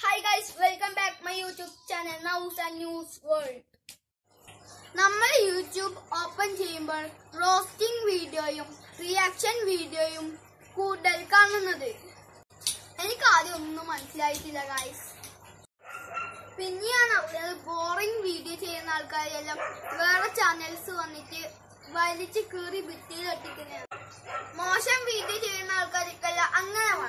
hi guys welcome back my YouTube channel nows and news world നമ്മൾ YouTube open ചെയ്യുമ്പോൾ roasting വീഡിയോയും reaction വീഡിയോയും കൂടുതൽ കാണുന്നത് എനിക്ക് ആദ്യം ഒന്നും മനസ്സിലായിട്ടില്ല ഗൈസ് പിന്നെയാണ് അറിഞ്ഞത് ബോറിംഗ് വീഡിയോ ചെയ്യുന്ന ആൾക്കാരെല്ലാം വേറെ ചാനൽസ് വന്നിട്ട് വലിച്ച് കീറി ഭിത്തിയിൽ ഒട്ടിക്കുന്നത് മോശം വീഡിയോ ചെയ്യുന്ന ആൾക്കാർക്കല്ല അങ്ങനെ